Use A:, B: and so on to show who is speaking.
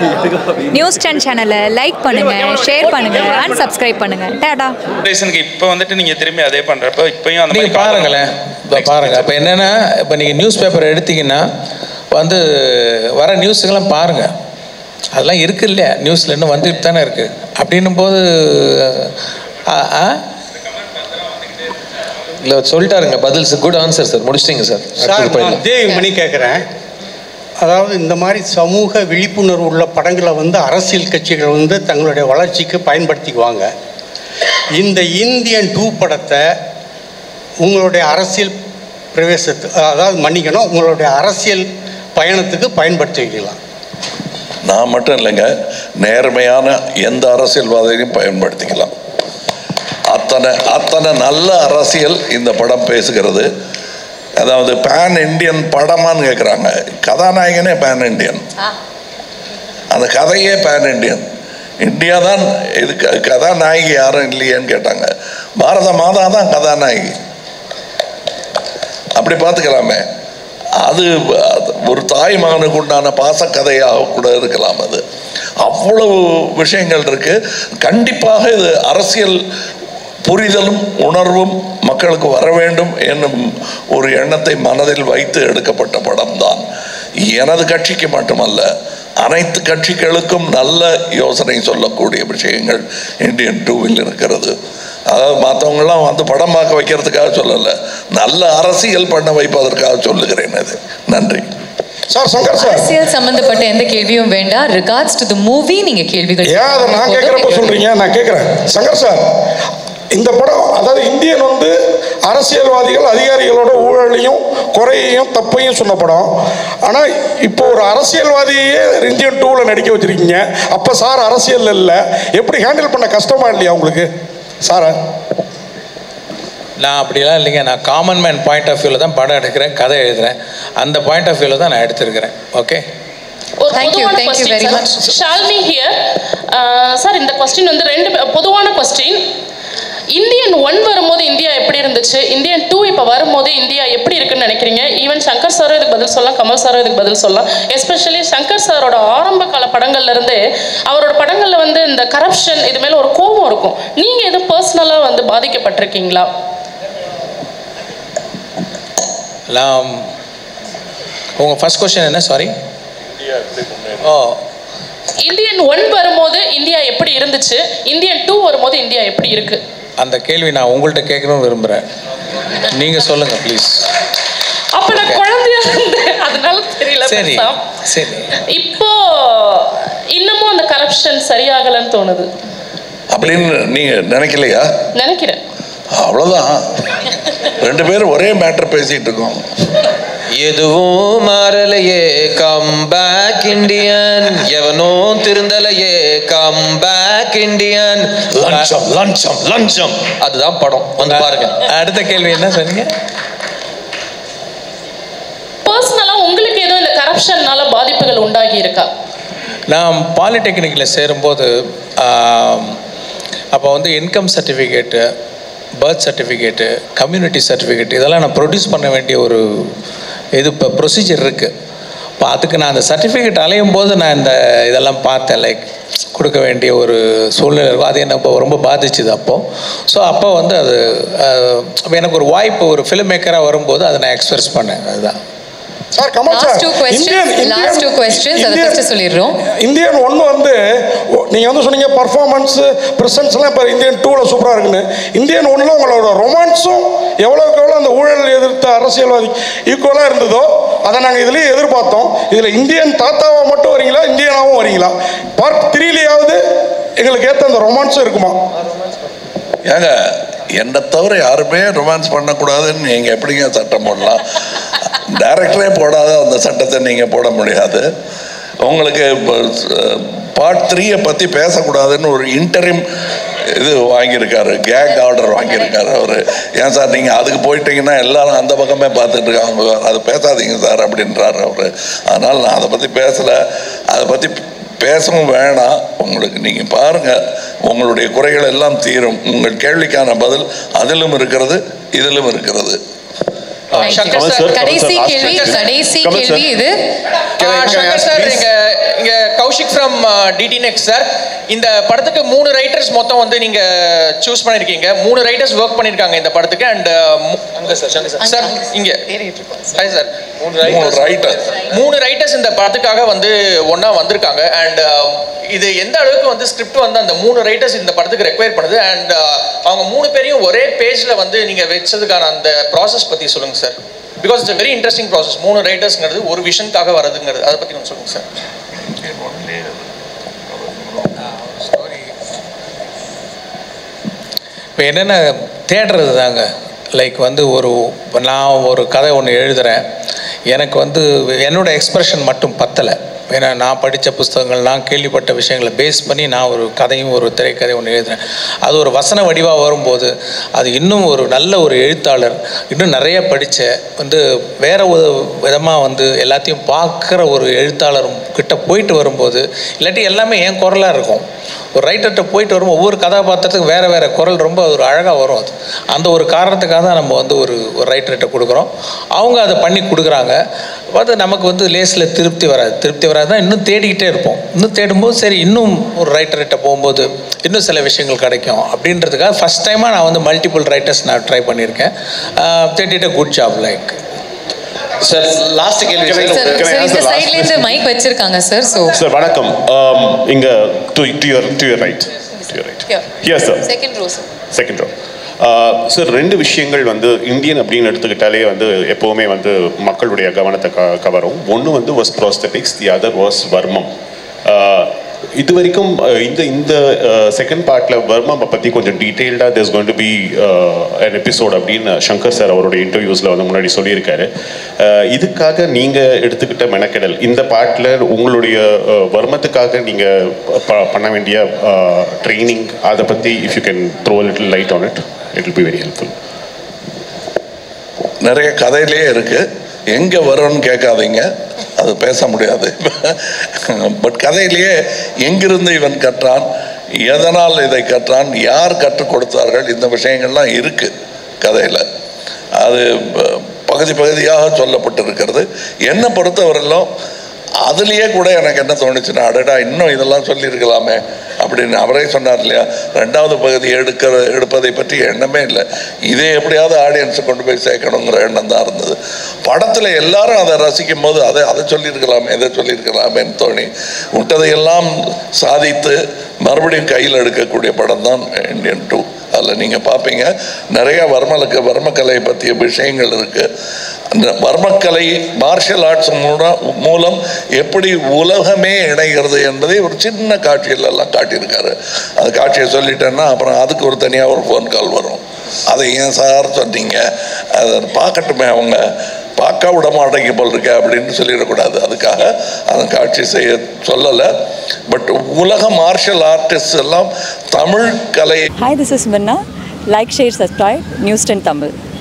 A: News ten சேனலை like பண்ணுங்க share பண்ணுங்க அண்ட் சப்ஸ்கிரைப் பண்ணுங்க டாடா
B: ஜெனரேஷனுக்கு இப்போ வந்துட்டு நீங்கள் திரும்பி அதே பண்ணுறப்ப இப்பயும் அந்த
C: நீங்கள்
B: மாதிரி
C: பாருங்களேன் இப்போ பாருங்கள் இப்போ என்னென்னா இப்போ நீங்கள் நியூஸ் பேப்பர் எடுத்தீங்கன்னா வந்து வர நியூஸுக்கெல்லாம் பாருங்கள் அதெல்லாம் இருக்கு இல்லையா நியூஸில் இன்னும் வந்துட்டு தானே இருக்குது அப்படின்னும் போது ஆ ஆ இல்லை சொல்லிட்டாருங்க பதில் சார் குட் ஆன்சர் சார் முடிச்சிட்டிங்க சார்
D: சார் நான் தேவ் மணி கேட்குறேன் அதாவது இந்த மாதிரி சமூக விழிப்புணர்வு உள்ள படங்களை வந்து அரசியல் கட்சிகள் வந்து தங்களுடைய வளர்ச்சிக்கு பயன்படுத்திக்குவாங்க இந்த இந்தியன் டூ படத்தை உங்களுடைய அரசியல் பிரவேசத்து அதாவது மன்னிக்கணும் உங்களுடைய அரசியல் பயணத்துக்கு பயன்படுத்திக்கலாம்
E: நான் மட்டும் இல்லைங்க நேர்மையான எந்த அரசியல்வாதியையும் பயன்படுத்திக்கலாம் அத்தனை அத்தனை நல்ல அரசியல் இந்த படம் பேசுகிறது அதாவது பேன் இண்டியன் படமான்னு கேட்குறாங்க கதாநாயகனே பேன் இண்டியன் அந்த கதையே பேன் இண்டியன் இந்தியா தான் இது க- கதாநாயகி யாரும் இல்லையேன்னு கேட்டாங்க பாரத மாதா தான் கதாநாயகி அப்படி பார்த்துக்கலாமே அது அது ஒரு தாய் மகனுக்கு உண்டான பாசக்கதையாக கூட இருக்கலாம் அது அவ்வளவு விஷயங்கள் இருக்கு கண்டிப்பாக இது அரசியல் புரிதலும் உணர்வும் மக்களுக்கு வர வேண்டும் என்னும் ஒரு எண்ணத்தை மனதில் வைத்து எடுக்கப்பட்ட படம் தான் எனது கட்சிக்கு மட்டுமல்ல அனைத்து கட்சிகளுக்கும் நல்ல யோசனை சொல்லக்கூடிய விஷயங்கள் இந்தியன் டூவில் இருக்கிறது அதாவது மற்றவங்களாம் வந்து படம் பார்க்க வைக்கிறதுக்காக சொல்லலை நல்ல அரசியல் பண்ண வைப்பதற்காக சொல்லுகிறேன் அது நன்றி
F: சார் சங்கர் சார்
G: அரசியல் சம்பந்தப்பட்ட எந்த கேள்வியும் வேண்டாம் ரிகார்ட்ஸ் டு தி மூவி நீங்க கேள்விகள்
F: ஏன் அதை நான் கேட்குறப்ப சொல்றீங்க நான் கேட்குறேன் சங்கர் சார் இந்த படம் அதாவது இந்தியன் வந்து அரசியல்வாதிகள் அதிகாரிகளோட ஊழலையும் குறையையும் தப்பையும் சொன்ன படம் ஆனால் இப்போ ஒரு அரசியல்வாதியே இந்தியன் டூவில் நடிக்க வச்சிருக்கீங்க அப்போ சார் அரசியல் இல்லை எப்படி ஹேண்டில் பண்ண கஷ்டமா இல்லையா உங்களுக்கு சாரா
C: நான் அப்படிலாம் இல்லைங்க நான் காமன் மேன் பாயிண்ட் ஆஃப் வியூவில் தான் படம் எடுக்கிறேன் கதை எழுதுறேன் அந்த பாயிண்ட் ஆஃப் வியூவில் தான் நான் எடுத்திருக்கிறேன் ஓகே
H: ஒரு
G: Thank you,
H: பொதுவான
G: thank you
H: question,
G: very
H: sir.
G: much.
H: Shalini here sir இந்த கொஸ்டின் வந்து ரெண்டு பே- பொதுவான கொஸ்டின் இந்தியன் ஒன் வரும்போது இந்தியா எப்படி இருந்துச்சு இந்தியன் டூ இப்போ வரும்போது இந்தியா எப்படி இருக்குன்னு நினைக்கிறீங்க ஈவன் சங்கர் சாரும் இதுக்கு பதில் சொல்லலாம் கமல் சாரும் இதுக்கு பதில் சொல்லலாம் எஸ்பெஷலி சங்கர் சாரோட ஆரம்ப கால படங்கள்ல இருந்தே அவரோட படங்கள்ல வந்து இந்த கரப்ஷன் இது மேல ஒரு கோபம் இருக்கும் நீங்க எதுவும் பர்சனலா வந்து பாதிக்கப்பட்டிருக்கீங்களா
C: நான் உங்கள் ஃபர்ஸ்ட் கொஸ்டின் என்ன சாரி ஓ
H: இந்தியன் ஒன் வரும்போது இந்தியா எப்படி இருந்துச்சு இந்தியன் டூ வரும்போது இந்தியா எப்படி இருக்கு
C: அந்த கேள்வி நான் உங்கள்கிட்ட கேட்கணும்னு விரும்புகிறேன் நீங்கள் சொல்லுங்கள் ப்ளீஸ்
H: அப்ப நான் குழந்தையா இருந்தேன் அதனால தெரியல
C: சரி
H: பெருசா.
C: சரி
H: இப்போ இன்னமும் அந்த கரப்ஷன் சரியாகலன்னு தோணுது
E: அப்படின்னு நீங்க நினைக்கலையா
H: நினைக்கிறேன்
E: அவ்வளவுதான் ரெண்டு பேரும் ஒரே மேட்டர் பேசிட்டு இருக்கோம்
I: எதுவும் மாறலையே கம் பேக் இண்டியன் எவனும் திருந்தலையே கம் பேக் இண்டியன் லஞ்சம் லஞ்சம் லஞ்சம் அதுதான் படம் வந்து பாருங்க
C: அடுத்த கேள்வி என்ன சொன்னீங்க
H: பர்சனலா உங்களுக்கு எதுவும் இந்த கரப்ஷன்னால பாதிப்புகள் உண்டாகி இருக்கா
C: நான் பாலிடெக்னிக்கில் சேரும்போது அப்போ வந்து income certificate birth certificate community certificate இதெல்லாம் நான் ப்ரொடியூஸ் பண்ண வேண்டிய ஒரு இது இப்போ ப்ரொசீஜர் இருக்குது இப்போ அதுக்கு நான் அந்த சர்டிஃபிகேட் அலையும் போது நான் இந்த இதெல்லாம் பார்த்தேன் லைக் கொடுக்க வேண்டிய ஒரு சூழ்நிலை இருக்கும் அது என்ன இப்போ ரொம்ப பாதிச்சுது அப்போது ஸோ அப்போ வந்து அது அஹ், எனக்கு ஒரு வாய்ப்பு ஒரு ஃபிலிம் மேக்கராக வரும்போது அதை நான் எக்ஸ்பிரஸ் பண்ணேன் அதுதான்
F: sir Kamal sir
G: last two questions last two questions அதை ஃபர்ஸ்ட் சொல்லிடுறோம்
F: இந்தியன் ஒன்று வந்து ஒ- நீங்க வந்து சொன்னீங்க பர்ஃபார்மன்ஸ் ப்ரெசன்ஸ்லாம் இப்போ இந்தியன் டூவில் சூப்பராக இருக்குன்னு இந்தியன் ஒன்றில் உங்களோட ரொமான்ஸும் எவ்வளோக்கு எவ்வளோ அந்த ஊழல் எதிர்த்த அரசியல்வாதி ஈக்குவலாக இருந்ததோ அதை நாங்கள் இதுலேயே எதிர்பார்த்தோம் இதில் இந்தியன் தாத்தாவா மட்டும் வரீங்களா இந்தியனாகவும் வரீங்களா பார்ட் த்ரீலேயாவது எங்களுக்கு ஏற்ற அந்த ரொமான்ஸும் இருக்குமா
E: ஏங்க என்னை தவிர யாருமே ரொமான்ஸ் பண்ணக்கூடாதுன்னு நீங்கள் எப்படிங்க சட்டம் போடலாம் டைரக்டரே போடாத அந்த சட்டத்தை நீங்கள் போட முடியாது உங்களுக்கு பார்ட் த்ரீயை பற்றி பேசக்கூடாதுன்னு ஒரு இன்டரிம் இது வாங்கியிருக்காரு கேக் ஆர்டர் வாங்கியிருக்காரு அவர் ஏன் சார் நீங்கள் அதுக்கு போயிட்டீங்கன்னா எல்லாரும் அந்த பக்கமே பார்த்துட்டு இருக்காங்க அது பேசாதீங்க சார் அப்படின்றாரு அவர் அதனால் நான் அதை பற்றி பேசலை அதை பற்றி பேசவும் வேணாம் உங்களுக்கு நீங்கள் பாருங்கள் உங்களுடைய குறைகள் எல்லாம் தீரும் உங்கள் கேள்விக்கான பதில் அதிலும் இருக்கிறது இதிலும் இருக்கிறது
G: சங்கர்
J: Kamal
G: சார்
J: sir,
G: கடைசி
J: Kamal sir,
G: கேள்வி
J: last question.
G: கடைசி
J: Kamal sir.
G: கேள்வி இது
J: Can I- can I
I: Shankar
J: ask,
I: sir
J: please?
I: இங்க இங்க Kaushik from DD next sir இந்த படத்துக்கு மூணு ரைட்டர்ஸ் மொத்தம் வந்து நீங்க சூஸ் பண்ணிருக்கீங்க மூணு ரைட்டர்ஸ் ஒர்க் பண்ணிருக்காங்க இந்த படத்துக்கு அண்ட் அங்க சார் சங்கர் சார் சார் இங்க ஹாய் சார் மூணு
E: மூணு writer.
I: மூணு ரைட்டர்ஸ் இந்த படத்துக்காக வந்து ஒண்ணா வந்திருக்காங்க அண்ட் இது எந்த அளவுக்கு வந்து ஸ்கிரிப்ட் வந்து அந்த மூணு ரைட்டர்ஸ் இந்த படத்துக்கு ரெக்வயர் பண்ணுது அண்ட் அவங்க மூணு பேரையும் ஒரே பேஜ்ல வந்து நீங்க வச்சதுக்கான அந்த ப்ராசஸ் பத்தி சொல்லுங்க sir because it's very interesting process மூணு ரைட்டர்ஸ்ங்கிறது ஒரு விஷனுக்காக வரதுங்கிறது அதை பத்தி கொஞ்சம் சொல்லுங்க சார்
C: இப்போ என்னென்ன தேடுறது தாங்க லைக் வந்து ஒரு இப்ப நான் ஒரு கதை ஒன்று எழுதுகிறேன் எனக்கு வந்து என்னோட எக்ஸ்பிரஷன் மட்டும் பத்தலை ஏன்னா நான் படித்த புஸ்தகங்கள் நான் கேள்விப்பட்ட விஷயங்களை பேஸ் பண்ணி நான் ஒரு கதையும் ஒரு திரைக்கதை ஒன்று எழுதுறேன் அது ஒரு வசன வடிவாக வரும்போது அது இன்னும் ஒரு நல்ல ஒரு எழுத்தாளர் இன்னும் நிறைய படித்த வந்து வேற ஒரு விதமாக வந்து எல்லாத்தையும் பார்க்குற ஒரு எழுத்தாளர் கிட்ட போயிட்டு வரும்போது இல்லாட்டி எல்லாமே என் குரலாக இருக்கும் ஒரு ரைட்டர்கிட்ட போயிட்டு வரும்போது ஒவ்வொரு கதாபாத்திரத்துக்கு வேறு வேறு குரல் ரொம்ப ஒரு அழகாக வரும் அது அந்த ஒரு காரணத்துக்காக தான் நம்ம வந்து ஒரு ஒரு ரைட்டர்கிட்ட கொடுக்குறோம் அவங்க அதை பண்ணி கொடுக்குறாங்க அது நமக்கு வந்து லேஸில் திருப்தி வராது திருப்தி வராதுன்னா இன்னும் தேடிக்கிட்டே இருப்போம் இன்னும் தேடும்போது சரி இன்னும் ஒரு ரைட்டர்கிட்ட போகும்போது இன்னும் சில விஷயங்கள் கிடைக்கும் அப்படின்றதுக்காக ஃபஸ்ட் டைமாக நான் வந்து மல்டிபிள் ரைட்டர்ஸ் நான் ட்ரை பண்ணியிருக்கேன் தேடிட்ட good job like
J: sir last கேள்வி
G: சார் சார் இந்த சைட்ல இருந்து மைக் வச்சிருக்காங்க சார் சோ
J: சார் வணக்கம் Um, இங்க to to your to your right to your right yes sir
G: second row sir
J: second row sir ரெண்டு விஷயங்கள் வந்து இந்தியன் அப்படின்னு எடுத்துக்கிட்டாலே வந்து எப்போவுமே வந்து மக்களுடைய கவனத்தை க கவரும் ஒன்று வந்து was prosthetics the other was varmam Uh, இது வரைக்கும் uh, இந்த இந்த செகண்ட் பார்ட்டில் வர்மாவை பற்றி கொஞ்சம் டீட்டெயில்டாக there's going to be uh, an episode அப்படின்னு சங்கர் சார் அவருடைய இன்டர்வியூஸில் வந்து முன்னாடி சொல்லியிருக்காரு Uh, இதுக்காக நீங்கள் எடுத்துக்கிட்ட மெனக்கெடல் இந்த பார்ட்டில் உங்களுடைய uh, வர்மத்துக்காக நீங்கள் பண்ண வேண்டிய ட்ரைனிங் அதை பற்றி if you can throw little light on it it will be very helpful
E: நிறைய கதையிலே இருக்கு எங்க வரும்னு கேட்காதீங்க அது பேச முடியாது பட் கதையிலேயே எங்கிருந்து இவன் கற்றான் எதனால் இதை கற்றான் யார் கற்றுக் கொடுத்தார்கள் இந்த விஷயங்கள்லாம் இருக்கு கதையில அது ப- பகுதி பகுதியாக சொல்லப்பட்டிருக்கிறது என்னை பொறுத்தவரையிலும் அதுலேயே கூட எனக்கு என்ன தோணுச்சுன்னா அடடா இன்னும் இதெல்லாம் சொல்லியிருக்கலாமே அப்படின்னு அவரே சொன்னார் இல்லையா ரெண்டாவது பகுதி எடுக்கிற எடுப்பதை பற்றி எண்ணமே இல்லை இதே எப்படியாவது ஆடியன்ஸை கொண்டு போய் சேர்க்கணுங்கிற எண்ணம் தான் இருந்தது படத்தில் எல்லாரும் அதை ரசிக்கும் போது அதை அதை சொல்லியிருக்கலாமே இதை சொல்லியிருக்கலாமேன்னு தோணி விட்டதையெல்லாம் சாதித்து மறுபடியும் கையில் எடுக்கக்கூடிய படம் தான் இந்தியன் டூ அதில் நீங்கள் பார்ப்பீங்க நிறைய வர்மலுக்கு வர்மக்கலை பற்றிய விஷயங்கள் இருக்குது அந்த வர்மக்கலை மார்ஷல் ஆர்ட்ஸ் மூலம் மூலம் எப்படி உலகமே இணைகிறது என்பதை ஒரு சின்ன காட்சியில எல்லாம் காட்டியிருக்காரு அந்த காட்சியை சொல்லிட்டேன்னா அப்புறம் அதுக்கு ஒரு தனியாக ஒரு ஃபோன் கால் வரும் அதை ஏன் சார் சொன்னீங்க அதை பார்க்கட்டுமே அவங்க பார்க்க விட மாட்டேங்க போல் இருக்க அப்படின்னு சொல்லிடக்கூடாது அதுக்காக அந்த காட்சி செய்ய சொல்லலை பட் உலக மார்ஷல் ஆர்டிஸ்ட் எல்லாம் தமிழ் கலை
K: Hi, this is Minna. Like, share, subscribe. News 10 Tamil.